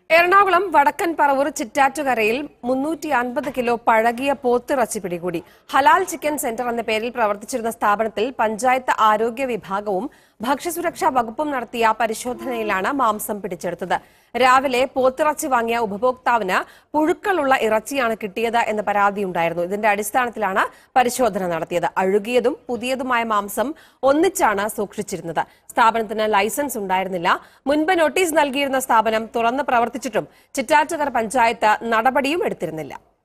എറണാകുളം വടക്കൻ പറവൂർ ചിറ്റാറ്റുകരയിൽ മുന്നൂറ്റി അൻപത് കിലോ പഴകിയ പോത്തിറച്ചി പിടികൂടി ഹലാൽ ചിക്കൻ സെന്റർ എന്ന പേരിൽ പ്രവർത്തിച്ചിരുന്ന സ്ഥാപനത്തിൽ പഞ്ചായത്ത് ആരോഗ്യ വിഭാഗവും ഭക്ഷ്യസുരക്ഷാ വകുപ്പും നടത്തിയ പരിശോധനയിലാണ് മാംസം പിടിച്ചെടുത്തത് രാവിലെ പോത്തിറച്ചി വാങ്ങിയ ഉപഭോക്താവിന് പുഴുക്കളുള്ള ഇറച്ചിയാണ് കിട്ടിയത് എന്ന പരാതിയുണ്ടായിരുന്നു ഇതിന്റെ അടിസ്ഥാനത്തിലാണ് പരിശോധന നടത്തിയത് അഴുകിയതും പുതിയതുമായ മാംസം ഒന്നിച്ചാണ് സൂക്ഷിച്ചിരുന്നത് സ്ഥാപനത്തിന് ലൈസൻസ് ഉണ്ടായിരുന്നില്ല മുൻപ് നോട്ടീസ് നൽകിയിരുന്ന സ്ഥാപനം തുറന്ന് പ്രവർത്തിച്ചിട്ടും ചിറ്റാറ്റുകര പഞ്ചായത്ത് നടപടിയും എടുത്തിരുന്നില്ല